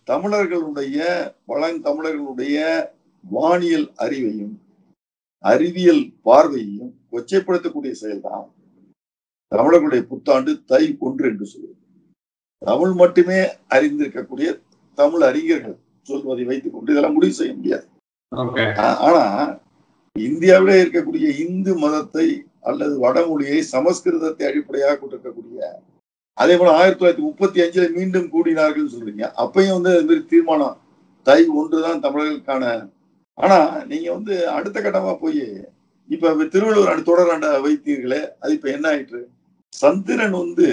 தமிழர்களுடைய பழந்தமிழர்களுடைய வானியல் அறிவையும் அறிவியல் பார்வையையும் கொச்சைப்படுத்தக்கூடிய செயல்தான் தமிழர்களுடைய புத்தாண்டு தை ஒன்று என்று சொல்லுவது தமிழ் மட்டுமே அறிந்திருக்கக்கூடிய தமிழ் அறிஞர்கள் சொல்வதை வைத்துக் கொண்டு இதெல்லாம் முடிவு செய்ய முடியாது ஓகே ஆ- ஆனா இந்தியாவிலே இருக்கக்கூடிய இந்து மதத்தை அல்லது வடமொழியை சமஸ்கிருதத்தை அடிப்படையாக கொண்டிருக்கக்கூடிய அதே போல ஆயிரத்தி தொள்ளாயிரத்தி முப்பத்தி அஞ்சுல மீண்டும் கூடினார்கள் சொல்றீங்க அப்பயும் வந்து அது மாதிரி தீர்மானம் தை ஒன்றுதான் தமிழர்களுக்கான ஆனா நீங்க வந்து அடுத்த கட்டமா போய் இப்ப திருவள்ளுவர் ஆண்டு தொடராண்ட வைத்தீர்களே அது இப்ப என்ன ஆயிற்று சந்திரன் வந்து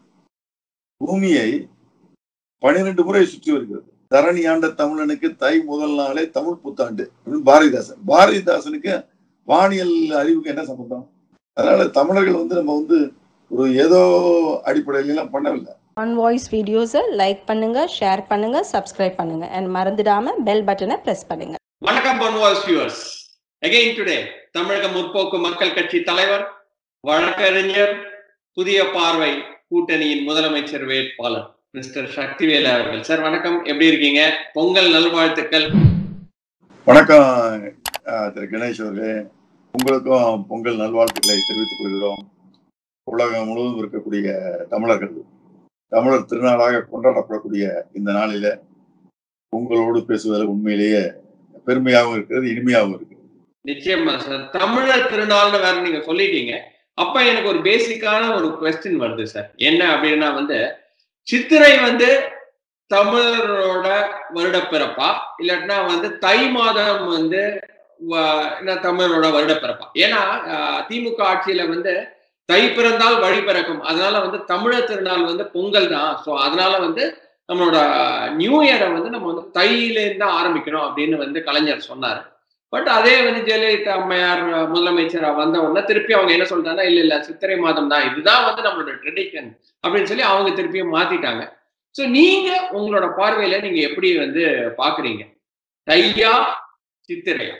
பூமியை பனிரெண்டு முறை சுற்றி வருகிறது தரணி ஆண்ட தமிழனுக்கு தை முதல் நாளே தமிழ் புத்தாண்டு அப்படின்னு பாரதிதாசன் பாரதிதாசனுக்கு வானியல் அறிவுக்கு என்ன சம்பந்தம் அதனால தமிழர்கள் வந்து நம்ம வந்து ஒரு ஏதோ அடிப்படையில எல்லாம் பண்ணவில்லை ஆன் வாய்ஸ் வீடியோஸை லைக் பண்ணுங்க ஷேர் பண்ணுங்க சப்ஸ்கிரைப் பண்ணுங்க அண்ட் மறந்துடாம பெல் பட்டனை ப்ரெஸ் பண்ணுங்க வணக்கம் பொன்வாஸ் வியூவர்ஸ் அகைன் டுடே தமிழக முற்போக்கு மக்கள் கட்சி தலைவர் வழக்கறிஞர் புதிய பார்வை கூட்டணியின் முதலமைச்சர் வேட்பாளர் மிஸ்டர் சக்திவேல் அவர்கள் சார் வணக்கம் எப்படி இருக்கீங்க பொங்கல் நல்வாழ்த்துக்கள் வணக்கம் அஹ், திரு கணேஷ் அவர்களே உங்களுக்கும் பொங்கல் நல்வாழ்த்துக்களை தெரிவித்துக் கொள்கிறோம் உலகம் முழுவதும் இருக்கக்கூடிய தமிழர்கள் தமிழர் திருநாளாக கொண்டாடப்படக்கூடிய இந்த நாளில உங்களோடு பேசுவதில் உண்மையிலேயே பெருமையாகவும் இருக்கிறது இனிமையாகவும் இருக்கிறது நிச்சயமா சார் தமிழர் திருநாள்னு வேற நீங்க சொல்லிட்டீங்க அப்ப எனக்கு ஒரு பேசிக்கான ஒரு கொஸ்டின் வருது சார் என்ன அப்படின்னா வந்து சித்திரை வந்து தமிழரோட வருடப்பிறப்பா இல்லாட்டினா வந்து தை மாதம் வந்து வ- என்ன தமிழரோட வருடப்பிறப்பா ஏன்னா ஆஹ், திமுக ஆட்சியில வந்து தை பிறந்தால் வழி பிறக்கும் அதனால வந்து தமிழர் திருநாள் வந்து பொங்கல் தான் ஸோ அதனால வந்து நம்மளோட நியூ இயரை வந்து நம்ம வந்து தையிலேருந்து தான் ஆரம்பிக்கணும் அப்படின்னு வந்து கலைஞர் சொன்னார் பட் அதே வந்து ஜெயலலிதா அம்மையார் முதலமைச்சரா வந்த உடனே திருப்பி அவங்க என்ன சொல்றாங்கன்னா இல்ல இல்ல சித்திரை மாதம் தான் இதுதான் வந்து நம்மளோட ட்ரெடிஷன் அப்படின்னு சொல்லி அவங்க திருப்பியும் மாத்திட்டாங்க சோ நீங்க உங்களோட பார்வையில நீங்க எப்படி வந்து பாக்குறீங்க தையா சித்திரையா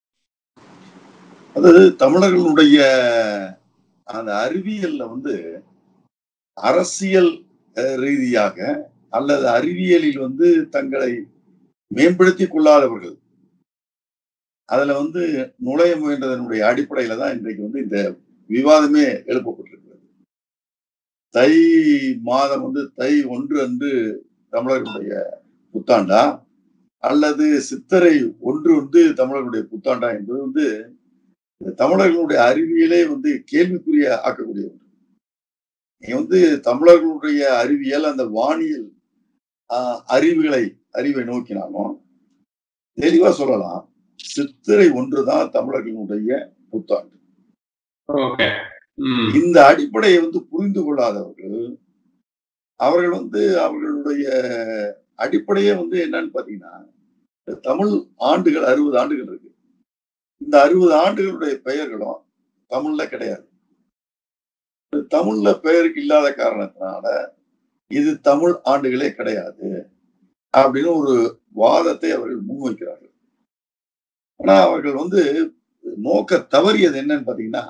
அதாவது தமிழர்களுடைய அந்த அறிவியல்ல வந்து அரசியல் அஹ், ரீதியாக அல்லது அறிவியலில் வந்து தங்களை மேம்படுத்திக் கொள்ளாதவர்கள் அதுல வந்து நுழைய முயன்றதனுடைய அடிப்படையில தான் இன்றைக்கு வந்து இந்த விவாதமே எழுப்பப்பட்டிருக்கிறது தை மாதம் வந்து தை ஒன்று அன்று தமிழர்களுடைய புத்தாண்டா அல்லது சித்திரை ஒன்று வந்து தமிழர்களுடைய புத்தாண்டா என்பது வந்து இந்த தமிழர்களுடைய அறிவியலே வந்து கேள்விக்குரிய ஆக்கக்கூடிய ஒன்று நீ வந்து தமிழர்களுடைய அறிவியல் அந்த வானியல் ஆஹ், அறிவுகளை அறிவை நோக்கினாலும் தெளிவா சொல்லலாம் சித்திரை ஒன்றுதான் தமிழர்களுடைய புத்தாண்டு ஓகே ம் இந்த அடிப்படையை வந்து புரிந்து கொள்ளாதவர்கள் அவர்கள் வந்து அவர்களுடைய அடிப்படையே வந்து என்னன்னு பாத்தீங்கன்னா இந்த தமிழ் ஆண்டுகள் அறுபது ஆண்டுகள் இருக்கு இந்த அறுபது ஆண்டுகளுடைய பெயர்களும் தமிழ்ல கிடையாது இந்த தமிழ்ல பெயர் இல்லாத காரணத்தினால இது தமிழ் ஆண்டுகளே கிடையாது அப்படின்னு ஒரு வாதத்தை அவர்கள் முன்வைக்கிறார்கள் ஆனா அவர்கள் வந்து நோக்க தவறியது என்னன்னு பாத்தீங்கன்னா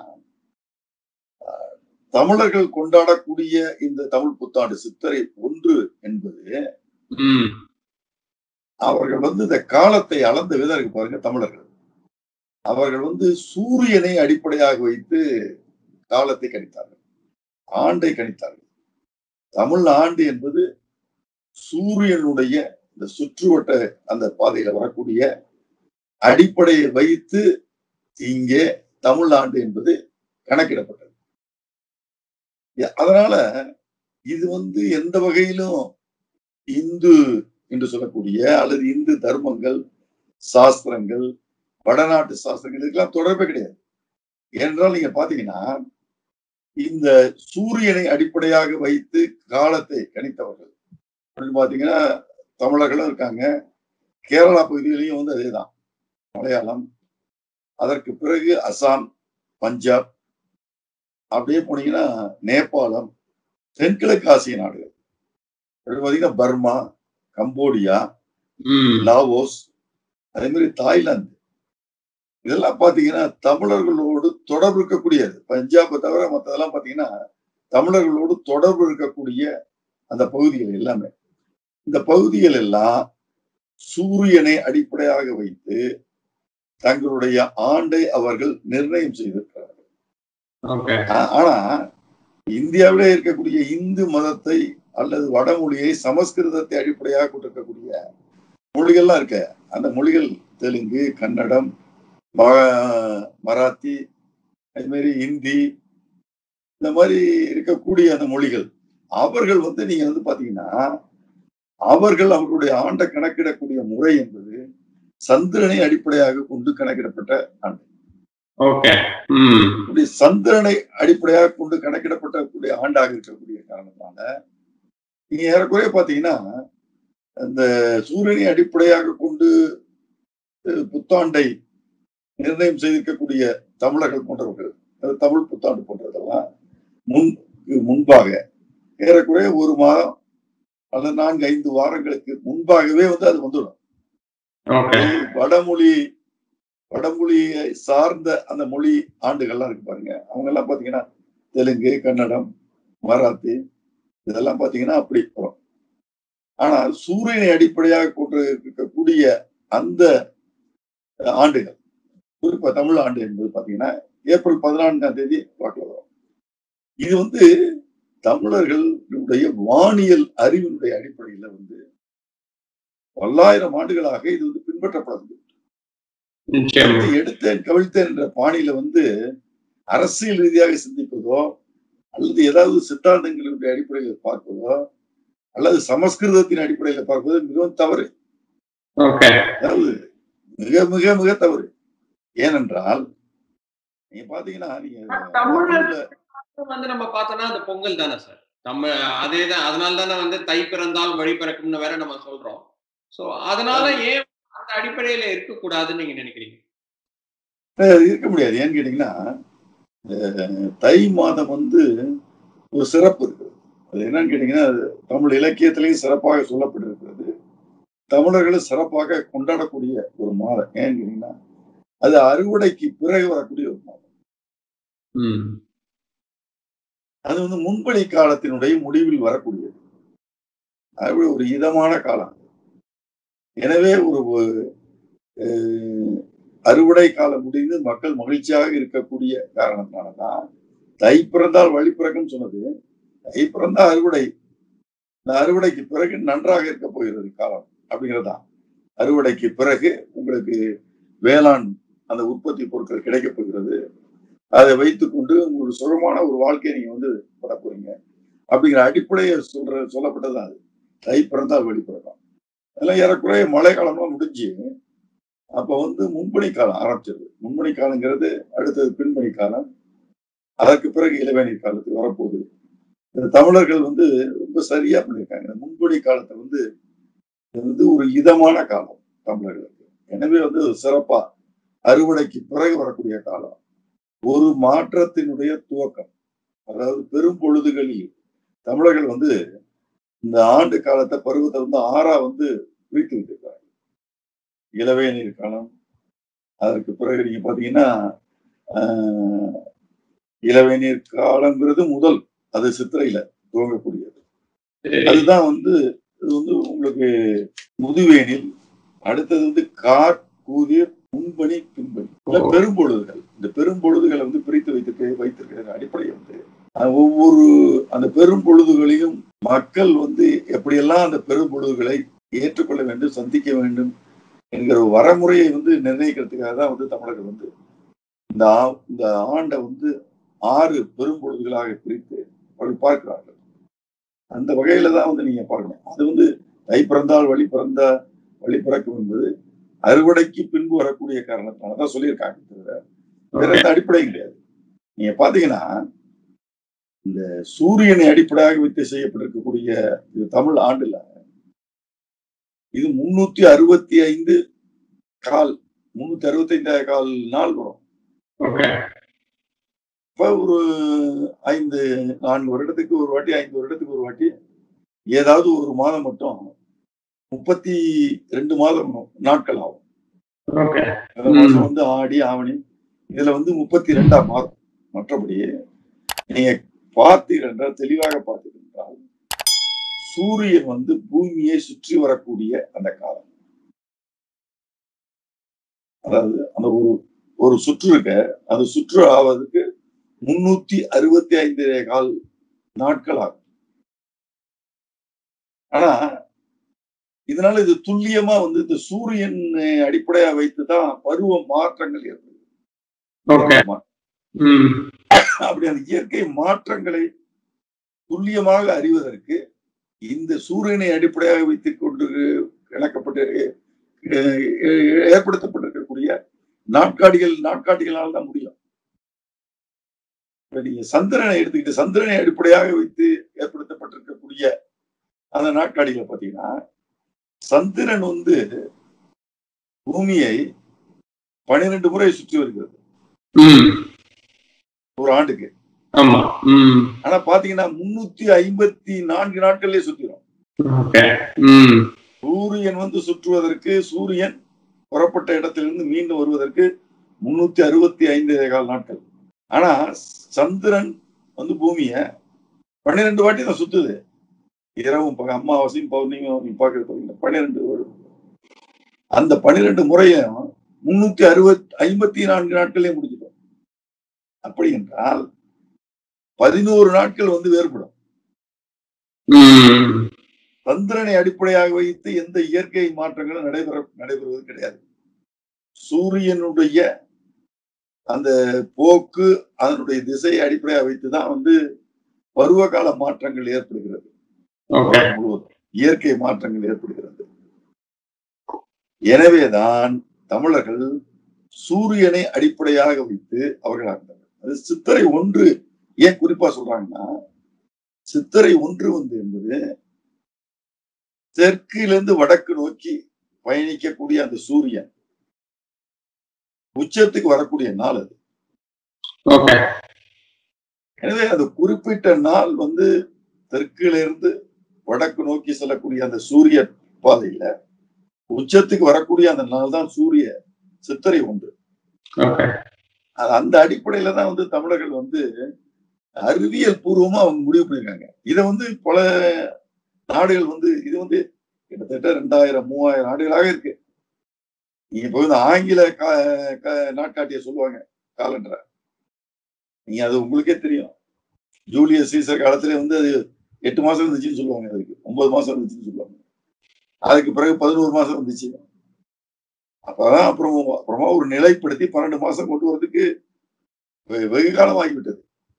தமிழர்கள் கொண்டாடக்கூடிய இந்த தமிழ் புத்தாண்டு சித்திரை ஒன்று என்பது ம் அவர்கள் வந்து இந்த காலத்தை அளந்த விதம் இருக்கு பாருங்க தமிழர்கள் அவர்கள் வந்து சூரியனை அடிப்படையாக வைத்து காலத்தை கணித்தார்கள் ஆண்டை கணித்தார்கள் தமிழ் ஆண்டு என்பது சூரியனுடைய இந்த சுற்றுவட்ட அந்த பாதையில வரக்கூடிய அடிப்படையை வைத்து இங்கே தமிழ் ஆண்டு என்பது கணக்கிடப்பட்டது எ- அதனால இது வந்து எந்த வகையிலும் இந்து என்று சொல்லக்கூடிய அல்லது இந்து தர்மங்கள் சாஸ்திரங்கள் வடநாட்டு சாஸ்திரங்கள் இதுக்கெல்லாம் தொடர்பே கிடையாது ஏனென்றால் நீங்க பாத்தீங்கன்னா இந்த சூரியனை அடிப்படையாக வைத்து காலத்தை கணித்தவர்கள் அப்படின்னு பாத்தீங்கன்னா தமிழர்களும் இருக்காங்க கேரளா பகுதியிலையும் வந்து அதேதான் மலையாளம் அதற்கு பிறகு அசாம் பஞ்சாப் அப்படியே போனீங்கன்னா நேபாளம் தென்கிழக்கு ஆசிய நாடுகள் அப்படி பாத்தீங்கன்னா பர்மா கம்போடியா ம் லாவோஸ் அதே மாதிரி தாய்லாந்து இதெல்லாம் பாத்தீங்கன்னா தமிழர்களோடு தொடர்பு இருக்கக்கூடியது பஞ்சாபை தவிர மற்றதெல்லாம் பாத்தீங்கன்னா தமிழர்களோடு தொடர்பு இருக்கக்கூடிய அந்த பகுதிகள் எல்லாமே இந்த பகுதிகள் எல்லாம் சூரியனை அடிப்படையாக வைத்து தங்களுடைய ஆண்டை அவர்கள் நிர்ணயம் செய்திருக்கிறார்கள் ஓகே ஆ- ஆனா இந்தியாவிலே இருக்கக்கூடிய இந்து மதத்தை அல்லது வடமொழியை சமஸ்கிருதத்தை அடிப்படையாக கொண்டிருக்கக்கூடிய மொழிகள்லாம் இருக்க அந்த மொழிகள் தெலுங்கு கன்னடம் ம- மராத்தி அது மாதிரி ஹிந்தி இந்த மாதிரி இருக்கக்கூடிய அந்த மொழிகள் அவர்கள் வந்து நீங்க வந்து பாத்தீங்கன்னா அவர்கள் அவர்களுடைய ஆண்டை கணக்கிடக்கூடிய முறை என்பது சந்திரனை அடிப்படையாக கொண்டு கணக்கிடப்பட்ட ஆண்டு ஓகே ம் இப்படி சந்திரனை அடிப்படையாக கொண்டு கணக்கிடப்படக்கூடிய ஆண்டாக இருக்கக்கூடிய காரணத்தினால நீங்க ஏறக்குறைய பாத்தீங்கன்னா இந்த சூரியனை அடிப்படையாக கொண்டு அஹ், புத்தாண்டை நிர்ணயம் செய்திருக்கக்கூடிய தமிழர்கள் போன்றவர்கள் அது தமிழ் புத்தாண்டு போன்றதெல்லாம் முன் முன்பாக ஏறக்குறைய ஒரு மாதம் அல்லது நான்கு ஐந்து வாரங்களுக்கு முன்பாகவே வந்து அது வந்துடும் ஓகே வடமொழி வடமொழியை சார்ந்த அந்த மொழி ஆண்டுகள்லாம் இருக்கு பாருங்க அவங்க எல்லாம் பாத்தீங்கன்னா தெலுங்கு கன்னடம் மராத்தி இதெல்லாம் பாத்தீங்கன்னா அப்படி வரும் ஆனா சூரியனை அடிப்படையாக கொண்டு இருக்கக்கூடிய அந்த ஆண்டுகள் குறிப்பா தமிழ் ஆண்டு என்பது பாத்தீங்கன்னா ஏப்ரல் பதினான்காம் தேதி வாக்கில் வரும் இது வந்து தமிழர்களுடைய வானியல் அறிவினுடைய அடிப்படையில வந்து பல்லாயிரம் ஆண்டுகளாக இது வந்து பின்பற்றப்படுது நிச்சயமா எடுத்து- எடுத்தேன் கவிழ்த்தேன் என்ற பாணியில வந்து அரசியல் ரீதியாக சிந்திப்பதோ அல்லது ஏதாவது சித்தாந்தங்களுடைய அடிப்படையில் பார்ப்பதோ அல்லது சமஸ்கிருதத்தின் அடிப்படையில் பார்ப்பதோ மிகவும் தவறு ஓகே அதாவது மிக மிக மிக தவறு ஏனென்றால் நீங்க பாத்தீங்கன்னா நீங்க தமிழ்ல- தமிழ்ல வந்து நம்ம பார்த்தோம்னா அது பொங்கல் தானே சார் நம்ம அதேதான் அதனால தானே வந்து தை பிறந்தால் வழி பிறக்கும்னு வேற நம்ம சொல்றோம் சோ அதனால ஏன் அந்த அடிப்படையில இருக்கக்கூடாதுன்னு நீங்க நினைக்கிறீங்க அஹ் இருக்க முடியாது ஏன்னு கேட்டீங்கன்னா அஹ் தை மாதம் வந்து ஒரு சிறப்பு இருக்குது அது என்னன்னு கேட்டீங்கன்னா அது தமிழ் இலக்கியத்திலையும் சிறப்பாக சொல்லப்பட்டிருக்கிறது தமிழர்களும் சிறப்பாக கொண்டாடக்கூடிய ஒரு மாதம் ஏன்னு கேட்டீங்கன்னா அது அறுவடைக்கு பிறகு வரக்கூடிய ஒரு மாதம் ம் அது வந்து முன்பணி காலத்தினுடைய முடிவில் வரக்கூடியது அது ஒரு இதமான காலம் எனவே ஒரு அஹ், அறுவடை காலம் முடிந்து மக்கள் மகிழ்ச்சியாக இருக்கக்கூடிய காரணத்தினாலதான் தை பிறந்தால் வழி பிறக்கும் சொன்னது தை பிறந்தால் அறுவடை இந்த அறுவடைக்கு பிறகு நன்றாக இருக்க போகிறது காலம் அப்படிங்கிறதா அறுவடைக்கு பிறகு உங்களுக்கு வேளாண் அந்த உற்பத்தி பொருட்கள் கிடைக்கப் போகிறது அதை வைத்துக்கொண்டு உங்களுக்கு சுகமான ஒரு வாழ்க்கையை நீங்க வந்து பட போறீங்க அப்படிங்கிற அடிப்படையை சொல்ற சொல்லப்பட்டது அது தை பிறந்தால் வழி பிறக்கும் அதெல்லாம் ஏறக்குறைய மழை காலம்லாம் முடிஞ்சு அப்ப வந்து முன்பணி காலம் ஆரம்பிச்சது முன்பணி காலங்கிறது அடுத்தது பின்பணி காலம் அதற்கு பிறகு இளவேநீர் காலத்துக்கு வரப்போகுது இந்த தமிழர்கள் வந்து ரொம்ப சரியா பண்ணியிருக்காங்க இந்த முன்பணி காலத்தை வந்து இது வந்து ஒரு இதமான காலம் தமிழர்களுக்கு எனவே வந்து சிறப்பா அறுவடைக்கு பிறகு வரக்கூடிய காலம் ஒரு மாற்றத்தினுடைய துவக்கம் அதாவது பெரும் பொழுதுகளில் தமிழர்கள் வந்து இந்த ஆண்டு காலத்தை பருவத்தை வந்து ஆறா வந்து பிரித்து விட்டிருக்காங்க இளவேநீர் காலம் அதற்கு பிறகு நீங்க பாத்தீங்கன்னா ஆஹ், இளவேநீர் காலங்கிறது முதல் அது சித்திரையில துவங்கக்கூடியது சரி அதுதான் வந்து இது வந்து உங்களுக்கு முதுவேனில் அடுத்தது வந்து கார் கூதிர் முன்பணி பின்பணி இல்ல ஓ. பெரும்பொழுதுகள் இந்த பெரும்பொழுதுகளை வந்து பிரித்து வைத்திருக்க வைத்திருக்கிற அடிப்படை வந்து அஹ், ஒவ்வொரு அந்த பெரும்பொழுதுகளையும் மக்கள் வந்து எப்படியெல்லாம் அந்த பெரும்பொழுதுகளை ஏற்றுக்கொள்ள வேண்டும் சந்திக்க வேண்டும் என்கிற ஒரு வரமுறையை வந்து நிர்ணயிக்கிறதுக்காக தான் வந்து தமிழர்கள் வந்து இந்த ஆ- இந்த ஆண்டை வந்து ஆறு பெரும்பொழுதுகளாக பிரித்து அவர்கள் பார்க்கிறார்கள் அந்த வகையில தான் வந்து நீங்க பார்க்கணும் அது வந்து தை பிறந்தால் வழி பிறந்த வழி பிறக்கும் என்பது அறுவடைக்கு பின்பு வரக்கூடிய காரணத்தினால தான் சொல்லியிருக்காங்க தவிர வேற எந்த அடிப்படையும் கிடையாது நீங்க பாத்தீங்கன்னா இந்த சூரியனை அடிப்படையாக வைத்து செய்யப்பட்டிருக்கக்கூடிய இது தமிழ் ஆண்டுல இது முன்னூத்தி அறுபத்தி ஐந்து கால் முன்னூத்தி அறுபத்தி ஐந்து கால் நாள் வரும் ஓகே இப்ப ஒரு ஐந்து நான்கு வருடத்துக்கு ஒரு வாட்டி ஐந்து வருடத்துக்கு ஒரு வாட்டி ஏதாவது ஒரு மாதம் மட்டும் முப்பத்தி ரெண்டு மாதம் நாட்கள் ஆகும் ஓகே அந்த மாசம் வந்து ஆடி ஆவணி இதுல வந்து முப்பத்தி ரெண்டாம் மாதம் மற்றபடி நீங்க பார்த்தீர்கள் என்றால் தெளிவாக பார்த்தீர்கள் என்றால் சூரியன் வந்து பூமியை சுற்றி வரக்கூடிய அந்த காலம் அதாவது அந்த ஒரு ஒரு சுற்று இருக்க அந்த சுற்று ஆவதற்கு முன்னூத்தி அறுபத்தி ஐந்து கால் நாட்கள் ஆகும் ஆனா இதனால இது துல்லியமா வந்து இந்த சூரியன் அடிப்படையா வைத்துதான் பருவ மாற்றங்கள் ஏற்படுது ஓகே ம் அப்படி அந்த இயற்கை மாற்றங்களை துல்லியமாக அறிவதற்கு இந்த சூரியனை அடிப்படையாக வைத்துக் கொண்டு இணக்கப்பட்டு அஹ், ஏற்படுத்தப்பட்டிருக்கக்கூடிய நாட்காட்டிகள் நாட்காட்டிகளால் தான் முடியும் இப்ப நீங்க சந்திரனை எடுத்துக்கிட்டு சந்திரனை அடிப்படையாக வைத்து ஏற்படுத்தப்பட்டிருக்கக்கூடிய அந்த நாட்காட்டிகளை பார்த்தீங்கன்னா சந்திரன் வந்து பூமியை பன்னிரண்டு முறை சுற்றி வருகிறது ம் ஒரு ஆண்டுக்கு ஆமா ம் ஆனா பாத்தீங்கன்னா முன்னூத்தி ஐம்பத்தி நான்கு நாட்கள்லயே சுத்திரும் ஓகே ம் சூரியன் வந்து சுற்றுவதற்கு சூரியன் புறப்பட்ட இடத்திலிருந்து மீண்டும் வருவதற்கு முன்னூத்தி அறுபத்தி ஐந்து கால நாட்கள் ஆனா சந்திரன் வந்து பூமிய பன்னிரெண்டு வாட்டி தான் சுத்துது இரவும் பக அமாவாசையும் பௌர்ணமியும் நீங்க பாக்குறது பாத்தீங்கன்னா பன்னிரெண்டு வரும். அந்த பன்னிரெண்டு முறையும் முன்னூத்தி அறுபத்தி ஐம்பத்தி நான்கு நாட்களே முடிஞ்சிடும் அப்படி என்றால் பதினோரு நாட்கள் வந்து வேறுபடும் ம் சந்திரனை அடிப்படையாக வைத்து எந்த இயற்கை மாற்றங்களும் நடைபெற நடைபெறுவது கிடையாது சூரியனுடைய அந்த போக்கு அதனுடைய திசையை அடிப்படையாக வைத்துதான் வந்து பருவகால மாற்றங்கள் ஏற்படுகிறது ஓகே உலகம் முழுவதும் இயற்கை மாற்றங்கள் ஏற்படுகிறது எனவேதான் தமிழர்கள் சூரியனை அடிப்படையாக வைத்து அவர்கள் ஆண்டார்கள் அது சித்திரை ஒன்று ஏன் குறிப்பா சொல்றாங்கன்னா சித்திரை ஒன்று வந்து என்பது தெற்கிலிருந்து வடக்கு நோக்கி பயணிக்கக்கூடிய அந்த சூரியன் உச்சத்துக்கு வரக்கூடிய நாள் அது ஓகே எனவே அந்த குறிப்பிட்ட நாள் வந்து தெற்கிலிருந்து வடக்கு நோக்கி செல்லக்கூடிய அந்த சூரிய பாதையில உச்சத்துக்கு வரக்கூடிய அந்த நாள் தான் சூரிய சித்திரை ஒன்று ஓகே அது அந்த அடிப்படையில தான் வந்து தமிழர்கள் வந்து அறிவியல் பூர்வமா அவங்க முடிவு பண்ணிருக்காங்க இதை வந்து பல நாடுகள் வந்து இது வந்து கிட்டத்தட்ட ரெண்டாயிரம் மூவாயிரம் ஆண்டுகளாக இருக்கு நீங்க இப்போ வந்து ஆங்கில கா- கா- நாட்காட்டிய சொல்லுவாங்க காலண்டரை நீங்க அது உங்களுக்கே தெரியும் ஜூலியஸ் சீசர் காலத்துல வந்து அது எட்டு மாசம் இருந்துச்சுன்னு சொல்லுவாங்க அதுக்கு ஒன்பது மாசம் இருந்துச்சுன்னு சொல்லுவாங்க அதுக்கு பிறகு பதினோரு மாசம் இருந்துச்சு அப்பதான் அப்புறம் அப்புறமா ஒரு நிலைப்படுத்தி பன்னெண்டு மாசம் கொண்டு வரதுக்கு வெ- வெகு காலம் ஆகிவிட்டது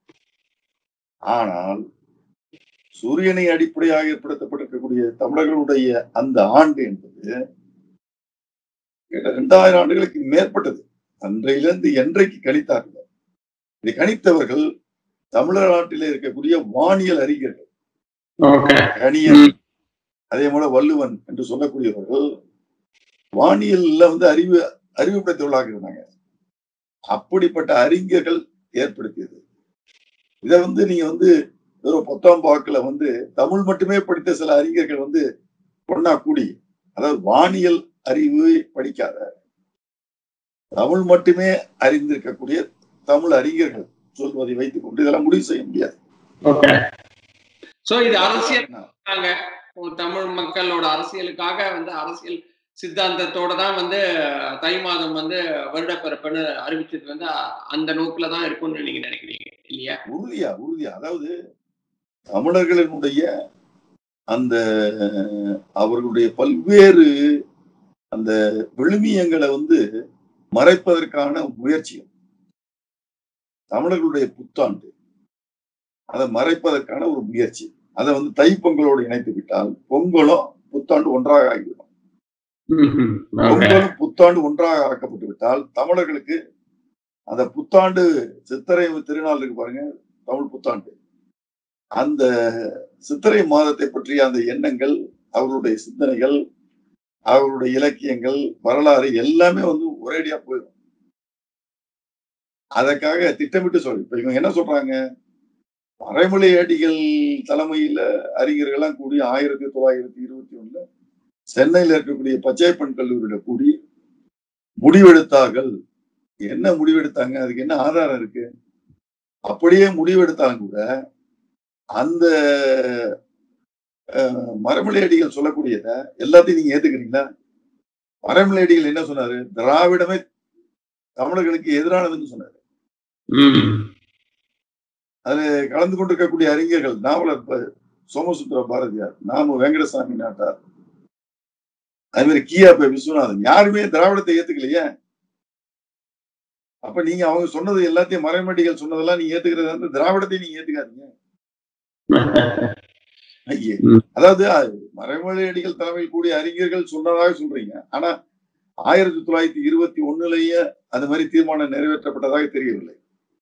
ஆனால் சூரியனை அடிப்படையாக ஏற்படுத்தப்பட்டிருக்கக்கூடிய தமிழர்களுடைய அந்த ஆண்டு என்பது கிட்ட ரெண்டாயிரம் ஆண்டுகளுக்கு மேற்பட்டது அன்றையிலிருந்து என்றைக்கு கணித்தார்கள் இதை கணித்தவர்கள் தமிழர் நாட்டிலே இருக்கக்கூடிய வானியல் அறிஞர்கள் ஓகே கணியன் அதே போல வள்ளுவன் என்று சொல்லக்கூடியவர்கள் வானியல்ல வந்து அறிவு அறிவு படைத்தவர்களாக இருந்தாங்க அப்படிப்பட்ட அறிஞர்கள் ஏற்படுத்தியது இதை வந்து நீங்க வந்து வெறும் பொத்தாம் பாக்குல வந்து தமிழ் மட்டுமே படித்த சில அறிஞர்கள் வந்து ஒன்னா கூடி அதாவது வானியல் அறிவு படிக்காத தமிழ் மட்டுமே அறிந்திருக்கக்கூடிய தமிழ் அறிஞர்கள் சொல்வதை வைத்துக் கொண்டு இதெல்லாம் முடிவு செய்ய முடியாது ஓகே சோ இது அரசியல் தாங்க ஒரு தமிழ் மக்களோட அரசியலுக்காக வந்து அரசியல் சித்தாந்தத்தோட தான் வந்து தை மாதம் வந்து வருடப்பிறப்புன்னு அறிவிச்சது வந்து அந்த நோக்குல தான் இருக்கும்னு நீங்க நினைக்கிறீங்க இல்லையா உறுதியா உறுதியா அதாவது தமிழர்களினுடைய அந்த அவர்களுடைய பல்வேறு அந்த விழுமியங்களை வந்து மறைப்பதற்கான முயற்சிகள் தமிழர்களுடைய புத்தாண்டு அதை மறைப்பதற்கான ஒரு முயற்சி அதை வந்து தைப்பொங்கலோடு இணைத்து விட்டால் பொங்கலும் புத்தாண்டு ஒன்றாக ஆகிவிடும் ம்ஹும். ஓகே பொங்கலும் புத்தாண்டு ஒன்றாக ஆக்கப்பட்டு விட்டால் தமிழர்களுக்கு அந்த புத்தாண்டு சித்திரை திருநாள் இருக்கு பாருங்க தமிழ் புத்தாண்டு அந்த சித்திரை மாதத்தை பற்றிய அந்த எண்ணங்கள் அவர்களுடைய சிந்தனைகள் அவர்களுடைய இலக்கியங்கள் வரலாறு எல்லாமே வந்து ஒரேடியா போயிடும் அதற்காக திட்டமிட்டு சொல் இப்ப இவங்க என்ன சொல்றாங்க மறைமலை அடிகள் தலைமையில அறிஞர்கள்லாம் கூடி ஆயிரத்தி தொள்ளாயிரத்தி இருபத்தி ஒண்ணுல சென்னையில இருக்கக்கூடிய பச்சைப்பன் கல்லூரியில கூடி முடிவெடுத்தார்கள் என்ன முடிவெடுத்தாங்க அதுக்கு என்ன ஆதாரம் இருக்கு அப்படியே முடிவெடுத்தாலும் கூட அந்த அஹ், மரமலை அடிகள் சொல்லக்கூடியத எல்லாத்தையும் நீங்க ஏத்துக்கிறீங்களா மரமலை அடிகள் என்ன சொன்னாரு திராவிடமே தமிழர்களுக்கு எதிரானதுன்னு சொன்னார் ம் அதுல கலந்து கொண்டிருக்கக்கூடிய அறிஞர்கள் நாவலர் ப- சோமசுந்தர பாரதியார் நாம வெங்கடசாமி நாட்டார் அதே மாதிரி கியா பே விஸ்வநாதன் யாருமே திராவிடத்தை ஏத்துக்கலையே அப்ப நீங்க அவங்க சொன்னது எல்லாத்தையும் மறைமடிகள் சொன்னதெல்லாம் நீங்க ஏத்துக்கிறது வந்து திராவிடத்தை நீங்க ஏத்துக்காதீங்க ஐயே. ம். அதாவது அது மறைமொழி அடிகள் தலைமையில் கூடிய அறிஞர்கள் சொன்னதாக சொல்றீங்க ஆனா ஆயிரத்தி தொள்ளாயிரத்தி இருபத்தி ஒண்ணுலயே அந்த மாதிரி தீர்மானம் நிறைவேற்றப்பட்டதாக தெரியவில்லை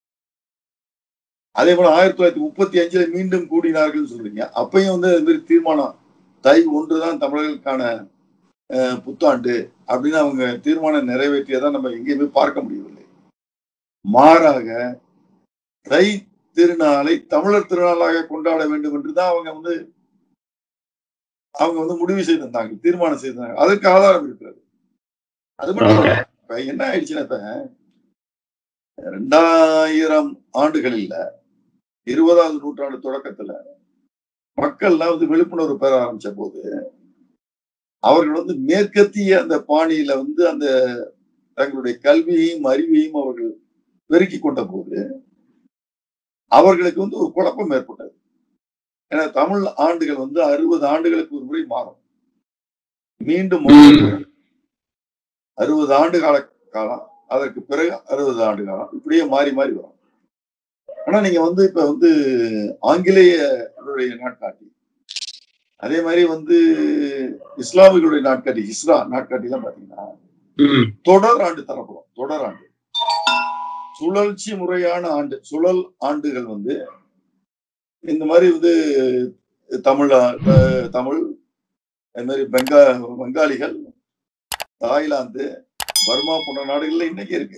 அதே போல ஆயிரத்தி தொள்ளாயிரத்தி முப்பத்தி அஞ்சுல மீண்டும் கூடினார்கள் சொல்றீங்க அப்பயும் வந்து அது மாதிரி தீர்மானம் தை ஒன்றுதான் தமிழர்களுக்கான அஹ், புத்தாண்டு அப்படின்னு அவங்க தீர்மானம் நிறைவேற்றியதை நம்ம எங்கேயுமே பார்க்க முடியவில்லை மாறாக தை திருநாளை தமிழர் திருநாளாக கொண்டாட வேண்டும் என்று தான் அவங்க வந்து அவங்க வந்து முடிவு செய்திருந்தாங்க தீர்மானம் செய்திருந்தாங்க அதற்கு ஆதாரம் இருக்கிறது அது மட்டும் இல்ல. இப்ப என்ன ஆயிடுச்சுன்னா இப்ப ரெண்டாயிரம் ஆண்டுகளில் இருபதாவது நூற்றாண்டு தொடக்கத்துல மக்கள்லாம் வந்து விழிப்புணர்வு பெற ஆரம்பிச்ச போது அவர்கள் வந்து மேற்கத்திய அந்த பாணியில வந்து அந்த தங்களுடைய கல்வியையும் அறிவையும் அவர்கள் பெருக்கி கொண்ட போது அவர்களுக்கு வந்து ஒரு குழப்பம் ஏற்பட்டது ஏன்னா தமிழ் ஆண்டுகள் வந்து அறுபது ஆண்டுகளுக்கு ஒரு முறை மாறும் மீண்டும் அறுபது ஆண்டு கால காலம் அதற்கு பிறகு அறுபது ஆண்டு காலம் இப்படியே மாறி மாறி வரும் ஆனா நீங்க வந்து இப்ப வந்து ஆங்கிலேயருடைய நாட்காட்டி அதே மாதிரி வந்து இஸ்லாமியர்களுடைய நாட்காட்டி இஸ்ரா நாட்காட்டி எல்லாம் பாத்தீங்கன்னா ம் தொடர் ஆண்டு தரப்படும் தொடர் ஆண்டு சுழற்சி முறையான ஆண்டு சுழல் ஆண்டுகள் வந்து இந்த மாதிரி வந்து தமிழ் ஆ- அஹ் தமிழ் அது மாதிரி பெங்கா பெங்காலிகள் தாய்லாந்து பர்மா போன்ற நாடுகள்ல இன்னைக்கு இருக்கு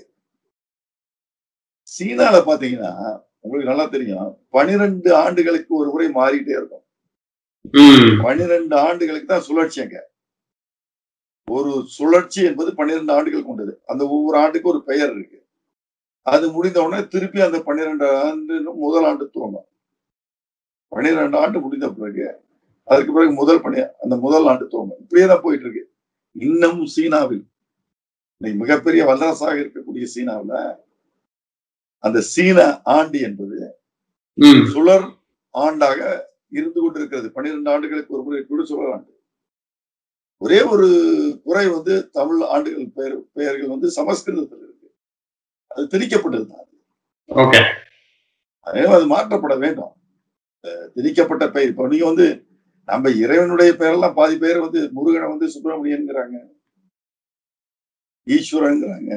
சீனால பாத்தீங்கன்னா உங்களுக்கு நல்லா தெரியும் பனிரெண்டு ஆண்டுகளுக்கு ஒரு முறை மாறிட்டே இருக்கும் ம் பன்னிரெண்டு ஆண்டுகளுக்கு தான் சுழற்சி அங்க ஒரு சுழற்சி என்பது பன்னிரெண்டு ஆண்டுகள் கொண்டது அந்த ஒவ்வொரு ஆண்டுக்கு ஒரு பெயர் இருக்கு அது முடிந்த உடனே திருப்பி அந்த பன்னிரெண்டு ஆண்டு முதல் ஆண்டு துவங்கும் பன்னிரெண்டு ஆண்டு முடிந்த பிறகு அதுக்கு பிறகு முதல் பணி அந்த முதல் ஆண்டு துவங்கும் இப்படியே தான் போயிட்டு இருக்கு இன்னும் சீனாவில் இன்னைக்கு மிகப்பெரிய வல்லரசாக இருக்கக்கூடிய சீனாவில் அந்த சீன ஆண்டு என்பது ம் சுழற் ஆண்டாக இருந்து கொண்டிருக்கிறது பன்னிரெண்டு ஆண்டுகளுக்கு ஒரு முறை கூட சுழல் ஆண்டு ஒரே ஒரு குறை வந்து தமிழ் ஆண்டுகள் பெயர் பெயர்கள் வந்து சமஸ்கிருதத்தில் இருக்கு அது திணிக்கப்பட்டது தான் ஓகே அதனால அது மாற்றப்பட வேண்டும் அஹ் திணிக்கப்பட்ட பெயர் இப்போ நீங்க வந்து நம்ம இறைவனுடைய பெயரெல்லாம் பாதி பேர் வந்து முருகனை வந்து சுப்பிரமணியன்ங்கிறாங்க ஈஸ்வரன்ங்கிறாங்க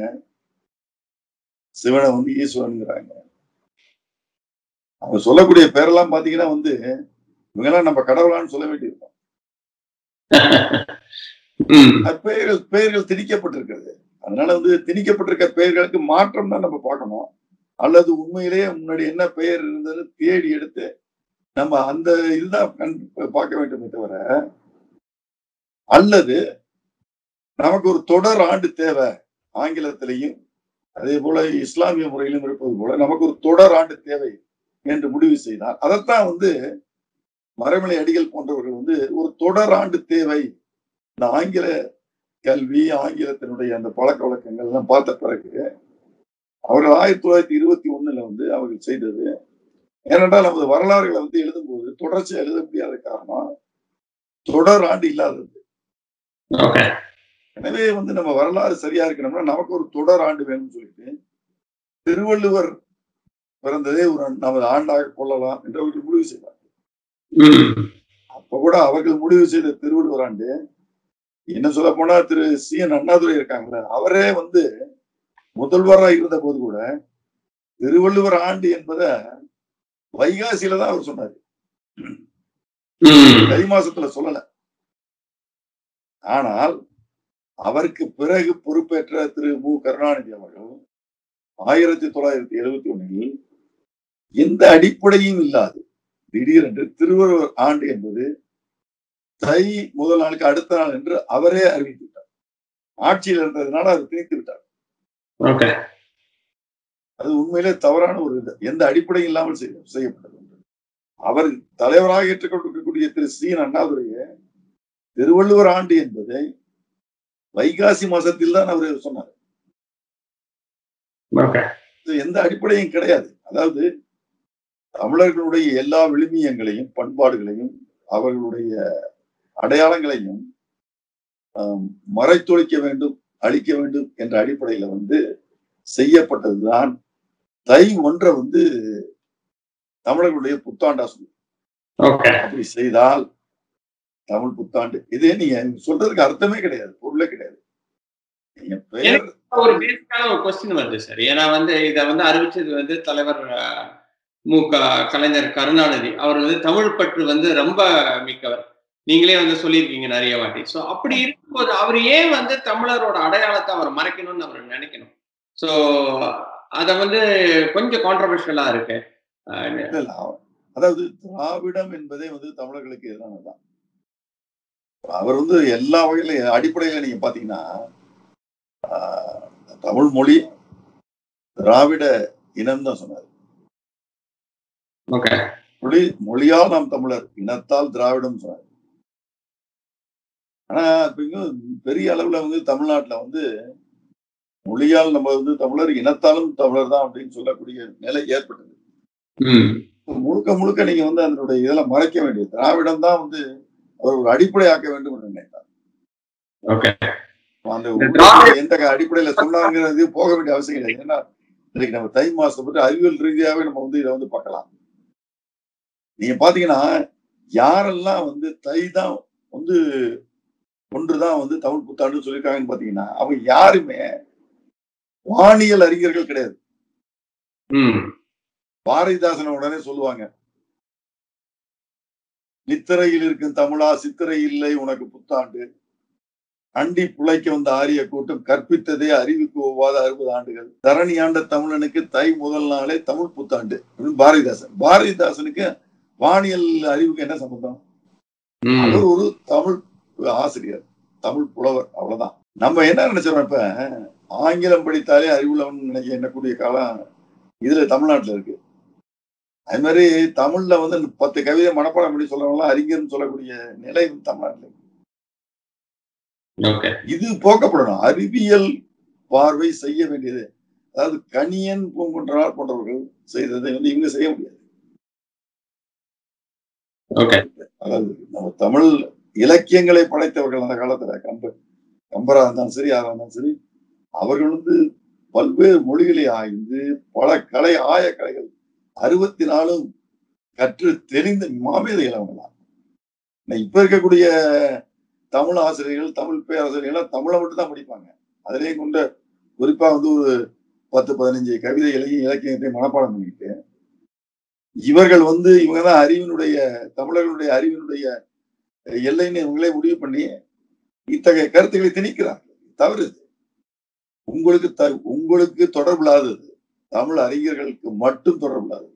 சிவனை வந்து ஈஸ்வரன்ங்கிறாங்க அவங்க சொல்லக்கூடிய பேரெல்லாம் பாத்தீங்கன்னா வந்து இவங்கெல்லாம் நம்ம கடவுளான்னு சொல்ல வேண்டியிருக்கும் ம் அது பெயர்கள் பெயர்கள் திணிக்கப்பட்டிருக்கிறது அதனால வந்து திணிக்கப்பட்டிருக்க பெயர்களுக்கு மாற்றம் தான் நம்ம பார்க்கணும் அல்லது உண்மையிலேயே முன்னாடி என்ன பெயர் இருந்ததுன்னு தேடி எடுத்து நம்ம அந்த இதுதான் கண் பார்க்க வேண்டுமே தவிர அல்லது நமக்கு ஒரு தொடர் ஆண்டு தேவை ஆங்கிலத்திலையும் அதே போல இஸ்லாமிய முறையிலும் இருப்பது போல நமக்கு ஒரு தொடர் ஆண்டு தேவை என்று முடிவு செய்தார் அதைத்தான் வந்து மறைமலை அடிகள் போன்றவர்கள் வந்து ஒரு தொடர் ஆண்டு தேவை இந்த ஆங்கில கல்வி ஆங்கிலத்தினுடைய அந்த பழக்க வழக்கங்கள் எல்லாம் பார்த்த பிறகு அவர்கள் ஆயிரத்தி தொள்ளாயிரத்தி இருபத்தி ஒண்ணுல வந்து அவர்கள் செய்தது ஏனென்றால் நமது வரலாறுகளை வந்து எழுதும்போது தொடர்ச்சியா எழுத முடியாத காரணம் தொடர் ஆண்டு இல்லாதது ஓகே எனவே வந்து நம்ம வரலாறு சரியா இருக்கணும்னா நமக்கு ஒரு தொடர் ஆண்டு வேணும்னு சொல்லிட்டு திருவள்ளுவர் பிறந்ததே ஒரு நமது ஆண்டாக கொள்ளலாம் என்று அவர்கள் முடிவு செய்தார் ம் அப்ப கூட அவர்கள் முடிவு செய்த திருவள்ளுவர் ஆண்டு என்ன சொல்ல போனா திரு சி என் அண்ணாதுரை இருக்காங்கல்ல அவரே வந்து முதல்வராக இருந்த போது கூட திருவள்ளுவர் ஆண்டு என்பதை வைகாசியில தான் அவர் சொன்னாரு ம் தை மாசத்துல சொல்லல ஆனால் அவருக்கு பிறகு பொறுப்பேற்ற திரு மு கருணாநிதி அவர்கள் ஆயிரத்தி தொள்ளாயிரத்தி எழுபத்தி ஒண்ணில் எந்த அடிப்படையும் இல்லாது திடீரென்று திருவள்ளுவர் ஆண்டு என்பது தை முதல் நாளுக்கு அடுத்த நாள் என்று அவரே அறிவித்து விட்டார் ஆட்சியில் இருந்ததுனால அவர் திணித்து விட்டார் ஓகே அது உண்மையிலே தவறான ஒரு இது எந்த அடிப்படையும் இல்லாமல் செய்ய செய்யப்பட்டது அவர் தலைவராக ஏற்றுக்கொண்டிருக்கக்கூடிய திரு சீன் அண்ணாதுரையே திருவள்ளுவர் ஆண்டு என்பதை வைகாசி மாசத்தில் தான் அவர் சொன்னார் ஓகே இது எந்த அடிப்படையும் கிடையாது அதாவது தமிழர்களுடைய எல்லா விழுமியங்களையும் பண்பாடுகளையும் அவர்களுடைய அடையாளங்களையும் ஆம், மறைத்தொழிக்க வேண்டும் அழிக்க வேண்டும் என்ற அடிப்படையில வந்து செய்யப்பட்டதுதான் தை ஒன்றை வந்து தமிழர்களுடைய புத்தாண்டா சொல்லு ஓகே அப்படி செய்தால் தமிழ் புத்தாண்டு இதே நீங்க சொல்றதுக்கு அர்த்தமே கிடையாது பொருளே கிடையாது நீங்க பெயர் ஒரு பேசிக்கான ஒரு கொஸ்டின் வருது சார் ஏன்னா வந்து இத வந்து அறிவிச்சது வந்து தலைவர் அஹ், மு க கலைஞர் கருணாநிதி அவர் வந்து தமிழ் பற்று வந்து ரொம்ப மிக்கவர் நீங்களே வந்து சொல்லியிருக்கீங்க நிறைய வாட்டி சோ அப்படி இருக்கும்போது அவர் ஏன் வந்து தமிழரோட அடையாளத்தை அவர் மறைக்கணும்னு அவர் நினைக்கணும் சோ அத வந்து கொஞ்சம் கான்ட்ரவர்ஷியலா இருக்கு அஹ், இல்ல, இல்ல, அவ- அதாவது திராவிடம் என்பதே வந்து தமிழர்களுக்கு எதிரானதுதான் அவர் வந்து எல்லா வகையில அடிப்படையில நீங்க பாத்தீங்கன்னா ஆஹ், தமிழ் மொழி திராவிட இனம் தான் சொன்னார் ஓகே மொழி மொழியால் நாம் தமிழர் இனத்தால் திராவிடம் சொன்னார் ஆனா இப்ப இங்க பெரிய அளவுல வந்து தமிழ்நாட்டுல வந்து மொழியால் நம்ம வந்து தமிழர் இனத்தாலும் தமிழர் தான் அப்படின்னு சொல்லக்கூடிய நிலை ஏற்பட்டது ம் முழுக்க முழுக்க நீங்க வந்து அதனுடைய இதெல்லாம் மறைக்க வேண்டியது திராவிடம் தான் வந்து அவர் ஒரு அடிப்படையாக்க வேண்டும் என்று நினைத்தார் ஓகே அந்த இந்த உண்மையை எந்த அடிப்படையில சொன்னாங்கிறது போக வேண்டிய அவசியம் கிடையாது ஏன்னா இன்னைக்கு நம்ம தை மாசத்தை பற்றி அறிவியல் ரீதியாவே நம்ம வந்து இதை வந்து பார்க்கலாம் நீங்க பாத்தீங்கன்னா யாரெல்லாம் வந்து தை தான் வந்து ஒன்றுதான் வந்து தமிழ் புத்தாண்டு சொல்லியிருக்காங்கன்னு பாத்தீங்கன்னா அவங்க யாருமே வானியல் அறிஞர்கள் கிடையாது ம் பாரதிதாசனை உடனே சொல்லுவாங்க நித்திரையில் இருக்கும் தமிழா சித்திரை இல்லை உனக்கு புத்தாண்டு அண்டி புழைக்க வந்த ஆரிய கூட்டம் கற்பித்ததே அறிவுக்கு ஒவ்வாத அறுபது ஆண்டுகள் தரணி ஆண்ட தமிழனுக்கு தை முதல் நாளே தமிழ் புத்தாண்டு அப்படின்னு பாரதிதாசன் பாரதிதாசனுக்கு வானியல் அறிவுக்கு என்ன சம்பந்தம் ம் அவர் ஒரு தமிழ் ஆசிரியர் தமிழ் புலவர் அவ்வளவுதான் நம்ம என்ன நினைச்சோம் இப்ப ஆங்கிலம் படித்தாலே அறிவுள்ளவன் நினைக்க எண்ணக்கூடிய காலம் இதுல தமிழ்நாட்டுல இருக்கு அது மாதிரி தமிழ்ல வந்து இந்த பத்து கவிதை மனப்பாடம் பண்ணி சொல்றவங்களாம் அறிஞர்னு சொல்லக்கூடிய நிலை வந்து தமிழ்நாட்டுல இருக்கு ஓகே இது போக்கப்படணும் அறிவியல் பார்வை செய்ய வேண்டியது அதாவது கணியன் பூங்குன்றனார் போன்றவர்கள் செய்ததை வந்து இவங்க செய்ய முடியாது ஓகே அதாவது நம்ம தமிழ் இலக்கியங்களை படைத்தவர்கள் அந்த காலத்துல கம்ப கம்பரா இருந்தாலும் சரி யாரா இருந்தாலும் சரி அவர்கள் வந்து பல்வேறு மொழிகளை ஆய்ந்து பல கலை ஆய கலைகள் அறுபத்தி நாலும் கற்று தெரிந்த மாமேதைகள் அவங்களாம் ஆனா இப்ப இருக்கக்கூடிய தமிழ் ஆசிரியர்கள் தமிழ் பேராசிரியர்கள் தமிழை மட்டும் தான் படிப்பாங்க அதிலேயும் கொண்ட குறிப்பா வந்து ஒரு பத்து பதினஞ்சு கவிதைகளையும் இலக்கியத்தையும் மனப்பாடம் பண்ணிக்கிட்டு இவர்கள் வந்து இவங்க தான் அறிவினுடைய தமிழர்களுடைய அறிவினுடைய எல்லைன்னு இவங்களே முடிவு பண்ணி இத்தகைய கருத்துக்களை திணிக்கிறார்கள் தவறு இது. உங்களுக்கு த உங்களுக்கு தொடர்பில்லாதது தமிழ் அறிஞர்களுக்கு மட்டும் தொடர்பில்லாதது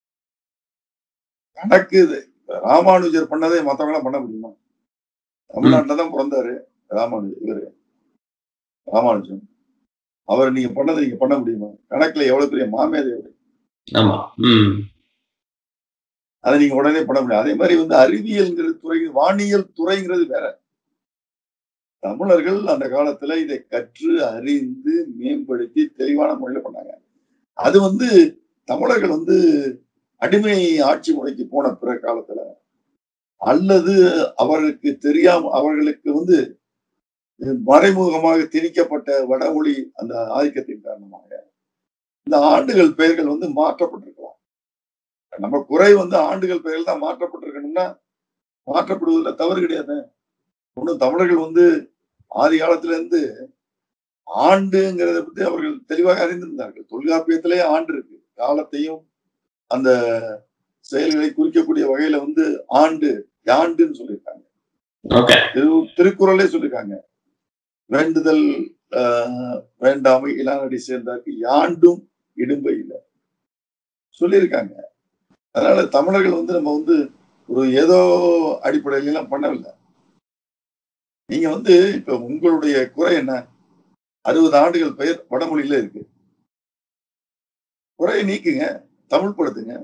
கணக்கு இது ராமானுஜர் பண்ணதை மத்தவங்களாம் பண்ண முடியுமா தமிழ்நாட்டில தான் பிறந்தாரு ராமானுஜர் இவரு ராமானுஜன் அவர் நீங்க பண்ணதை நீங்க பண்ண முடியுமா கணக்குல எவ்வளவு பெரிய மாமேதை அவரு. ஆமா ம் அதை நீங்க உடனே பண்ண முடியாது அதே மாதிரி வந்து அறிவியல்ங்கிறது துறை வானியல் துறைங்கிறது வேற தமிழர்கள் அந்த காலத்துல இதை கற்று அறிந்து மேம்படுத்தி தெளிவான முறையில பண்ணாங்க அது வந்து தமிழர்கள் வந்து அடிமை ஆட்சி முறைக்கு போன பிற காலத்துல அல்லது அவர்களுக்கு தெரியாம அவர்களுக்கு வந்து மறைமுகமாக திணிக்கப்பட்ட வடமொழி அந்த ஆதிக்கத்தின் காரணமாக இந்த ஆண்டுகள் பெயர்கள் வந்து மாற்றப்பட்டிருக்கலாம் நம்ம குறை வந்து ஆண்டுகள் பெயர்கள் தான் மாற்றப்பட்டிருக்கணும்னா மாற்றப்படுவதில் தவறு கிடையாது ஒன்றும் தமிழர்கள் வந்து ஆதி காலத்துல இருந்து ஆண்டுங்கிறத பத்தி அவர்கள் தெளிவாக அறிந்திருந்தார்கள் தொல்காப்பியத்திலே ஆண்டு இருக்கு காலத்தையும் அந்த செயல்களை குறிக்கக்கூடிய வகையில வந்து ஆண்டு யாண்டுன்னு சொல்லியிருக்காங்க ஓகே திரு திருக்குறளே சொல்லியிருக்காங்க வேண்டுதல் ஆஹ், வேண்டாமை இளாநடி சேர்ந்தாருக்கு யாண்டும் இடும்பை இல்லை சொல்லியிருக்காங்க அதனால தமிழர்கள் வந்து நம்ம வந்து ஒரு ஏதோ அடிப்படையில எல்லாம் பண்ணவில்லை நீங்க வந்து இப்ப உங்களுடைய குறை என்ன அறுபது ஆண்டுகள் பெயர் வடமொழியில இருக்கு குறையை நீக்குங்க தமிழ் படுத்துங்க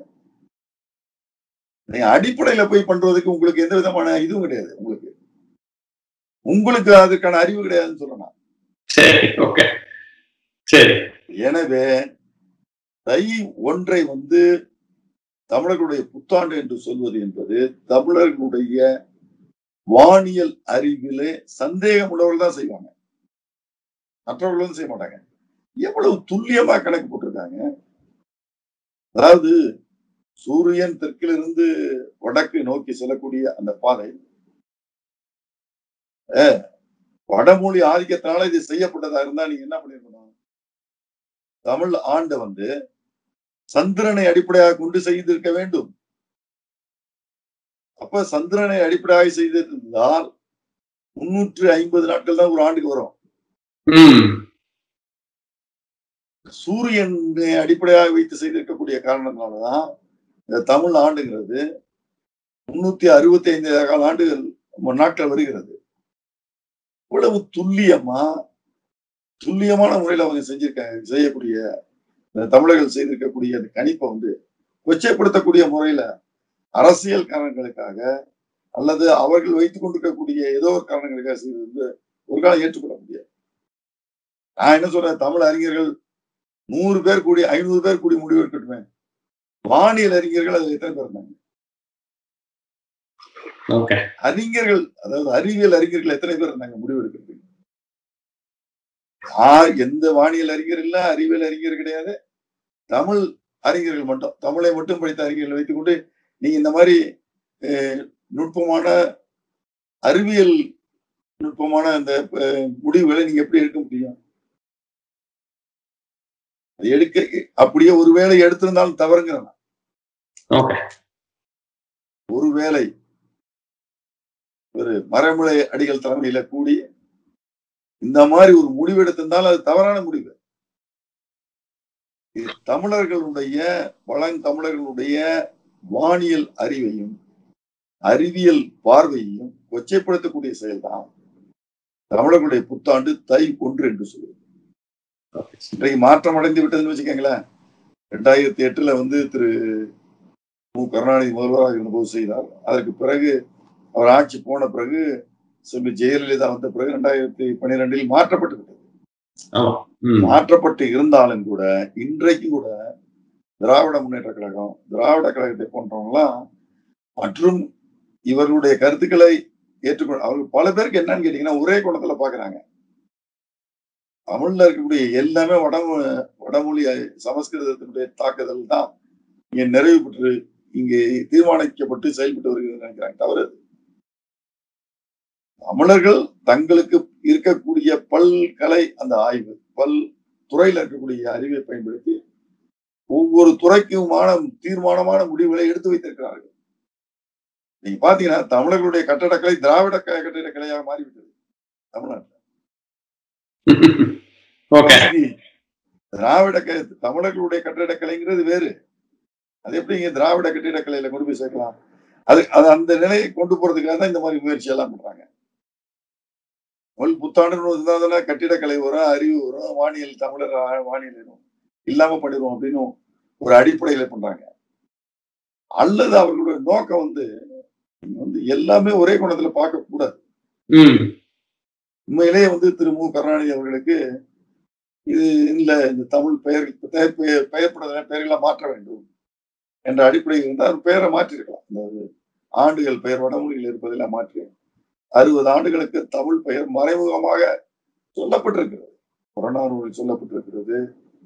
நீங்க அடிப்படையில போய் பண்றதுக்கு உங்களுக்கு எந்த விதமான இதுவும் கிடையாது உங்களுக்கு உங்களுக்கு அதுக்கான அறிவு கிடையாதுன்னு சொல்லலாம் சரி ஓகே சரி எனவே தை ஒன்றை வந்து தமிழர்களுடைய புத்தாண்டு என்று சொல்வது என்பது தமிழர்களுடைய வானியல் அறிவிலே சந்தேகம் உள்ளவர்கள் தான் செய்வாங்க மற்றவர்கள் வந்து செய்ய மாட்டாங்க எவ்வளவு துல்லியமா கணக்கு போட்டிருக்காங்க அதாவது சூரியன் தெற்கிலிருந்து வடக்கு நோக்கி செல்லக்கூடிய அந்த பாதை அஹ், வடமொழி ஆதிக்கத்தினால இது செய்யப்பட்டதா இருந்தா நீங்க என்ன பண்ணிருக்கணும் தமிழ் ஆண்டு வந்து சந்திரனை அடிப்படையாக கொண்டு செய்திருக்க வேண்டும் அப்ப சந்திரனை அடிப்படையாக செய்திருந்தால் முன்னூற்று ஐம்பது நாட்கள் தான் ஒரு ஆண்டுக்கு வரும் ம் சூரியனை அடிப்படையாக வைத்து செய்திருக்கக்கூடிய காரணத்தினாலதான் இந்த தமிழ் ஆண்டுங்கிறது முன்னூத்தி அறுபத்தி ஐந்து கால ஆண்டுகள் நாட்கள் வருகிறது இவ்வளவு துல்லியமா துல்லியமான முறையில அவங்க செஞ்சிருக்காங்க செய்யக்கூடிய இந்த தமிழர்கள் செய்திருக்கக்கூடிய அந்த கணிப்பை வந்து கொச்சைப்படுத்தக்கூடிய முறையில அரசியல் காரணங்களுக்காக அல்லது அவர்கள் வைத்துக் கொண்டிருக்கக்கூடிய ஏதோ ஒரு காரணங்களுக்காக செய்வது வந்து ஒரு காலம் ஏற்றுக்கொள்ள முடியாது நான் என்ன சொல்றேன் தமிழ் அறிஞர்கள் நூறு பேர் கூடி ஐநூறு பேர் கூடி முடிவு எடுக்கட்டுமே வானியல் அறிஞர்கள் அதுல எத்தனை பேர் இருந்தாங்க ஓகே அறிஞர்கள் அதாவது அறிவியல் அறிஞர்கள் எத்தனை பேர் இருந்தாங்க முடிவு எடுக்கிறதுக்கு யார் எந்த வானியல் அறிஞர் இல்ல அறிவியல் அறிஞர் கிடையாது தமிழ் அறிஞர்கள் மட்டும் தமிழை மட்டும் படித்த அறிஞர்கள் வைத்துக்கொண்டு நீங்க இந்த மாதிரி அஹ், நுட்பமான அறிவியல் நுட்பமான அந்த அஹ், முடிவுகளை நீங்க எப்படி எடுக்க முடியும் அது எடுக்க அப்படியே ஒருவேளை எடுத்திருந்தாலும் தவறுங்கிறேன் ஓகே ஒருவேளை ஒரு மரமுலை அடிகள் தலைமையில கூடி இந்த மாதிரி ஒரு முடிவு எடுத்திருந்தால் அது தவறான முடிவு இது தமிழர்களுடைய பழந்தமிழர்களுடைய வானியல் அறிவையும் அறிவியல் பார்வையையும் கொச்சைப்படுத்தக்கூடிய செயல்தான் தமிழர்களுடைய புத்தாண்டு தை ஒன்று என்று சொல்லுவது இன்றைக்கு மாற்றம் அடைந்து விட்டதுன்னு வச்சுக்கோங்களேன் ரெண்டாயிரத்தி எட்டுல வந்து திரு மு கருணாநிதி முதல்வராக இருந்தபோது செய்தார் அதற்கு பிறகு அவர் ஆட்சி போன பிறகு செல்வி ஜெயலலிதா வந்த பிறகு ரெண்டாயிரத்தி பன்னிரெண்டில் மாற்றப்பட்டு விட்டது ஆமா ம் மாற்றப்பட்டு இருந்தாலும் கூட இன்றைக்கு கூட திராவிட முன்னேற்ற கழகம் திராவிட கழகத்தை போன்றவங்கலாம் மற்றும் இவர்களுடைய கருத்துக்களை ஏற்றுக்கொள்ள அவர்கள் பல பேருக்கு என்னன்னு கேட்டீங்கன்னா ஒரே குணத்துல பாக்குறாங்க தமிழ்ல இருக்கக்கூடிய எல்லாமே வட வடமொழி சமஸ்கிருதத்தினுடைய தாக்குதல் தான் இங்க நிறைவு பெற்று இங்கே தீர்மானிக்கப்பட்டு செயல்பட்டு வருகிறது நினைக்கிறாங்க தவறு அது. தமிழர்கள் தங்களுக்கு இருக்கக்கூடிய பல்கலை அந்த ஆய்வு பல் துறையில இருக்கக்கூடிய அறிவை பயன்படுத்தி ஒவ்வொரு துறைக்குமான தீர்மானமான முடிவுகளை எடுத்து வைத்திருக்கிறார்கள் நீங்க பாத்தீங்கன்னா தமிழர்களுடைய கட்டடக்கலை திராவிட க- கட்டிடக்கலையாக மாறிவிட்டது தமிழ்நாட்டில் ஓகே திராவிட க- தமிழர்களுடைய கட்டிடக்கலைங்கிறது வேறு அது எப்படி இங்க திராவிட கட்டிடக்கலையில கொண்டு போய் சேர்க்கலாம் அது அது அந்த நிலையை கொண்டு போறதுக்காக தான் இந்த மாதிரி முயற்சி எல்லாம் பண்றாங்க முதல் புத்தாண்டு இருந்தா கட்டிடக்கலை வரும் அறிவு வரும் வானியல் தமிழர் ஆ- வானியல் வரும் இல்லாம பண்ணிடுவோம் அப்படின்னு ஒரு அடிப்படையில பண்றாங்க அல்லது அவர்களுடைய நோக்கம் வந்து நீங்க வந்து எல்லாமே ஒரே குணத்துல பார்க்க கூடாது ம் உண்மையிலேயே வந்து திரு மு கருணாநிதி அவர்களுக்கு இது இல்ல இந்த தமிழ் பெயர் பெயர் பெயர் பெயர்படுதல பெயர்களை மாற்ற வேண்டும் என்ற அடிப்படையில் இருந்தால் அவர் பெயரை மாற்றிருக்கலாம் அதாவது ஆண்டுகள் பெயர் வடமொழியில் இருப்பதெல்லாம் மாற்றி அறுபது ஆண்டுகளுக்கு தமிழ் பெயர் மறைமுகமாக சொல்லப்பட்டிருக்கிறது புறநானூரில் சொல்லப்பட்டிருக்கிறது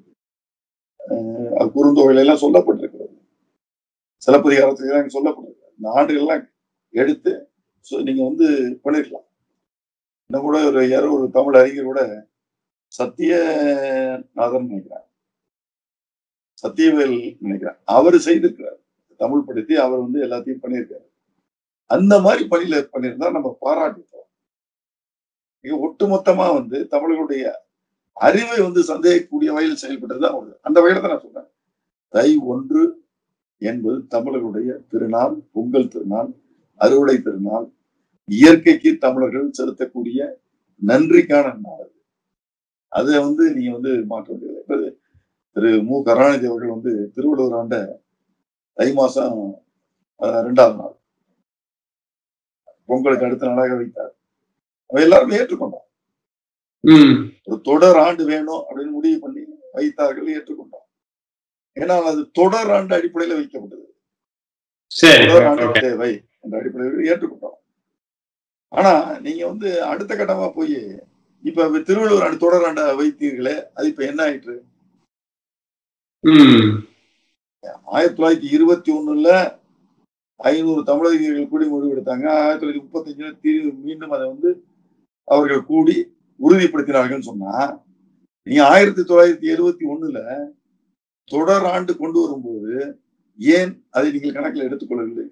அஹ் குறுந்தொகையில எல்லாம் சொல்லப்பட்டிருக்கிறது சிலப்பதிகாரத்தில் எல்லாம் சொல்லப்பட்டிருக்கிறது இந்த ஆண்டுகள்லாம் எடுத்து so நீங்க வந்து பண்ணிருக்கலாம் இன்னும் கூட ஒரு யாரோ ஒரு தமிழ் அறிஞர் கூட சத்தியநாதன் நினைக்கிறேன் சத்தியவேல் நினைக்கிறேன் அவர் செய்திருக்கிறார் தமிழ் படுத்தி அவர் வந்து எல்லாத்தையும் பண்ணியிருக்காரு அந்த மாதிரி பணியில பண்ணியிருந்தா நம்ம பாராட்டிப்போம் மிக ஒட்டுமொத்தமா வந்து தமிழர்களுடைய அறிவை வந்து சந்தேகக்கூடிய வகையில் செயல்பட்டதுதான் வருது அந்த வகையில தான் நான் சொல்றேன் தை ஒன்று என்பது தமிழர்களுடைய திருநாள் பொங்கல் திருநாள் அறுவடை திருநாள் இயற்கைக்கு தமிழர்கள் செலுத்தக்கூடிய நன்றிக்கான நாள் அது. அதை வந்து நீங்க வந்து மாற்ற முடியாது இப்ப திரு மு கருணாநிதி அவர்கள் வந்து திருவள்ளுவர் ஆண்ட தை மாசம் அஹ், ரெண்டாவது நாள் பொங்கலுக்கு அடுத்த நாளாக வைத்தார் அவ எல்லாருமே ஏற்றுக்கொண்டோம் ம் ஒரு தொடர் ஆண்டு வேணும் அப்படின்னு முடிவு பண்ணி வைத்தார்கள் ஏற்றுக்கொண்டோம் ஏன்னால் அது தொடர் ஆண்டு அடிப்படையில் வைக்கப்பட்டது சரி தொடர் ஆண்டு ஓகே தேவை என்ற அடிப்படையில் ஏற்றுக்கொண்டோம் ஆனா நீங்க வந்து அடுத்த கட்டமா போய் இப்ப திருவள்ளுவர் ஆண்டு தொடர் ஆண்டை வைத்தீர்களே அது இப்ப என்ன ஆயிற்று ம் ஆயிரத்தி தொள்ளாயிரத்தி இருபத்தி ஒண்ணுல ஐநூறு தமிழறிஞர்கள் கூடி முடிவெடுத்தாங்க ஆயிரத்தி தொள்ளாயிரத்தி முப்பத்தஞ்சுல திரு மீண்டும் அதை வந்து அவர்கள் கூடி உறுதிப்படுத்தினார்கள்னு சொன்னா நீங்க ஆயிரத்தி தொள்ளாயிரத்தி எழுவத்தி ஒண்ணுல தொடர் ஆண்டு கொண்டு வரும்போது ஏன் அதை நீங்கள் கணக்கில் எடுத்துக்கொள்ளவில்லை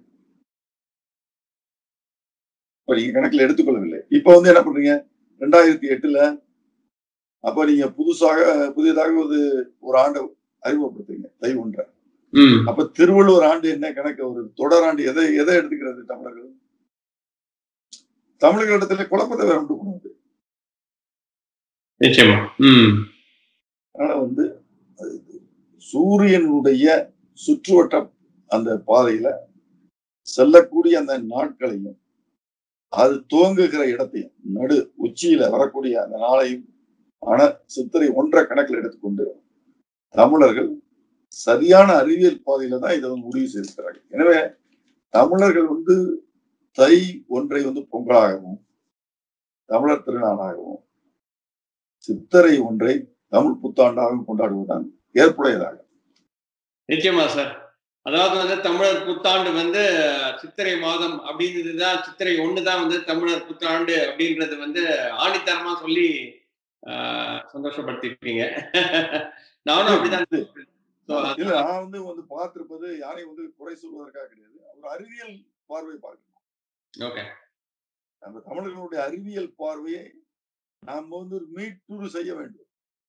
இப்ப நீங்க கணக்கில் எடுத்துக்கொள்ளவில்லை இப்ப வந்து என்ன பண்றீங்க ரெண்டாயிரத்தி எட்டுல அப்ப நீங்க புதுசாக புதியதாக ஒரு ஒரு ஆண்டை அறிமுகப்படுத்துறீங்க தை ஒன்றை ம் அப்ப திருவள்ளுவர் ஆண்டு என்ன கணக்கு ஒரு தொடர் ஆண்டு எதை எதை எடுத்துக்கிறது தமிழர்கள் தமிழர்களிடத்துல குழப்பத்தை வேற உண்டு பண்ணுவது நிச்சயமா ம் அதனால வந்து அது சூரியனுடைய சுற்றுவட்ட அந்த பாதையில செல்லக்கூடிய அந்த நாட்களையும் அது துவங்குகிற இடத்தையும் நடு உச்சியில வரக்கூடிய அந்த நாளையும் ஆன சித்திரை ஒன்றை கணக்கில் எடுத்துக்கொண்டு தமிழர்கள் சரியான அறிவியல் பாதையில தான் இதை வந்து முடிவு செய்திருக்கிறார்கள் எனவே தமிழர்கள் வந்து தை ஒன்றை வந்து பொங்கலாகவும் தமிழர் திருநாளாகவும் சித்திரை ஒன்றை தமிழ் புத்தாண்டாகவும் கொண்டாடுவதுதான் ஏற்புடையதாக நிச்சயமா சார் அதாவது வந்து தமிழர் புத்தாண்டு வந்து சித்திரை மாதம் அப்படின்றது தான் சித்திரை ஒன்று தான் வந்து தமிழர் புத்தாண்டு அப்படின்றது வந்து ஆணித்தரமா சொல்லி ஆஹ், சந்தோஷப்படுத்திருக்கீங்க நானும் அப்படிதான் So, இல்ல நான் வந்து வந்து பார்த்திருப்பது யாரையும் வந்து குறை சொல்வதற்காக கிடையாது ஒரு அறிவியல் பார்வை பார்க்கணும் ஓகே நம்ம தமிழர்களுடைய அறிவியல் பார்வையை நாம் வந்து ஒரு மீட்டுரு செய்ய வேண்டும்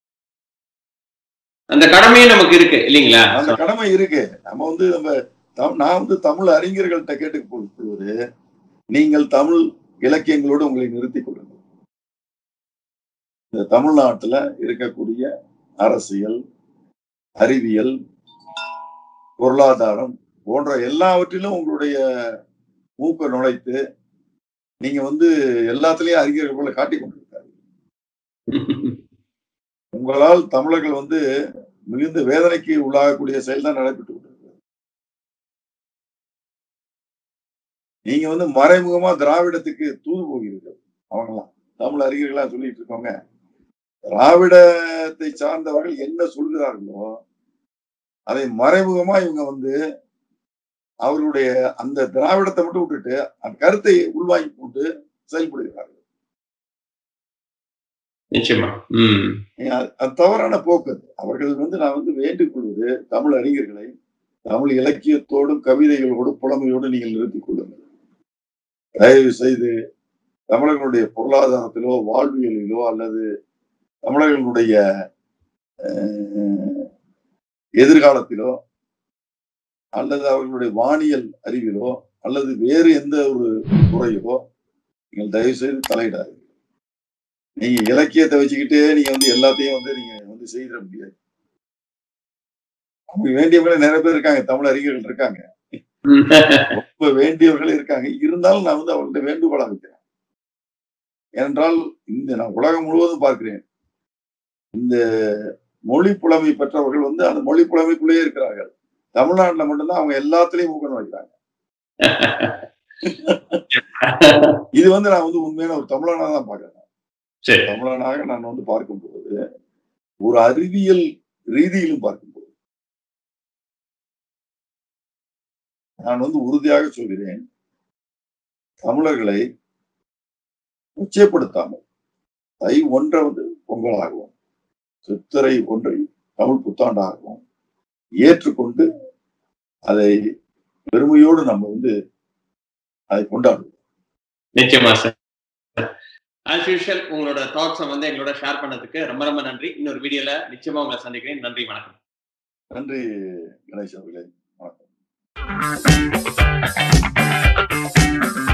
அந்த கடமையும் நமக்கு இருக்கு இல்லைங்களா அந்த கடமை இருக்கு நம்ம வந்து நம்ம தம்- நான் வந்து தமிழ் அறிஞர்கள்ட்ட கேட்டுக்கொள்வது நீங்கள் தமிழ் இலக்கியங்களோடு உங்களை நிறுத்திக் கொள்ளுங்கள் இந்த தமிழ்நாட்டுல இருக்கக்கூடிய அரசியல் அறிவியல் பொருளாதாரம் போன்ற எல்லாவற்றிலும் உங்களுடைய மூக்க நுழைத்து நீங்க வந்து எல்லாத்துலயும் அறிஞர்கள் போல காட்டிக் கொண்டிருக்காரு உங்களால் தமிழர்கள் வந்து மிகுந்த வேதனைக்கு உள்ளாகக்கூடிய செயல் தான் நடைபெற்று கொண்டிருக்கிறது நீங்க வந்து மறைமுகமா திராவிடத்துக்கு தூது போகிறீர்கள் அவங்களாம் தமிழ் அறிஞர்களா சொல்லிட்டு இருக்கவங்க திராவிடத்தை சார்ந்தவர்கள் என்ன சொல்கிறார்களோ அதை மறைமுகமா இவங்க வந்து அவர்களுடைய அந்த திராவிடத்தை மட்டும் விட்டுட்டு அந்த கருத்தை உள்வாங்கி கொண்டு செயல்படுகிறார்கள் நிச்சயமா ம் அது அது தவறான போக்கு அது. அவர்கள் வந்து நான் வந்து வேண்டிக் கொள்வது தமிழ் அறிஞர்களை தமிழ் இலக்கியத்தோடும் கவிதைகளோடும் புலமையோடும் நீங்கள் நிறுத்திக் கொள்ளுங்கள் தயவு செய்து தமிழர்களுடைய பொருளாதாரத்திலோ வாழ்வியலிலோ அல்லது தமிழர்களுடைய அஹ், எதிர்காலத்திலோ அல்லது அவர்களுடைய வானியல் அறிவிலோ அல்லது வேறு எந்த ஒரு துறையிலோ நீங்கள் தயவு செய்து தலையிடாதீர்கள் நீங்க இலக்கியத்தை வச்சுக்கிட்டே நீங்க வந்து எல்லாத்தையும் வந்து நீங்க வந்து செய்திட முடியாது அவங்க வேண்டியவங்களே நிறைய பேர் இருக்காங்க தமிழ் அறிஞர்கள் இருக்காங்க ரொம்ப வேண்டியவர்களே இருக்காங்க இருந்தாலும் நான் வந்து அவர்கள்ட்ட வேண்டுகோளா வைக்கிறேன் ஏனென்றால் இந்த நான் உலகம் முழுவதும் பார்க்கிறேன் இந்த மொழி புலமை பெற்றவர்கள் வந்து அந்த மொழி புலமைக்குள்ளேயே இருக்கிறார்கள் தமிழ்நாட்டுல மட்டும்தான் அவங்க எல்லாத்துலயும் ஊக்கம் வைக்கிறாங்க இது வந்து நான் வந்து உண்மையான ஒரு தமிழனா தான் பார்க்கிறேன் சரி தமிழனாக நான் வந்து பார்க்கும்போது ஒரு அறிவியல் ரீதியிலும் பார்க்கும்போது நான் வந்து உறுதியாக சொல்கிறேன் தமிழர்களை உச்சப்படுத்தாமல் தை ஒன்றை வந்து பொங்கலாகவும் சித்திரை ஒன்றை தமிழ் புத்தாண்டாகவும் ஏற்றுக்கொண்டு அதை பெருமையோடு நம்ம வந்து அதை கொண்டாடுவோம் நிச்சயமா சார் ஆஸ் யூஷுவல் உங்களோட தாட்ஸை வந்து எங்களோட ஷேர் பண்ணதுக்கு ரொம்ப ரொம்ப நன்றி இன்னொரு வீடியோல நிச்சயமா உங்களை சந்திக்கிறேன் நன்றி வணக்கம் நன்றி கணேஷ் அவர்களே வணக்கம்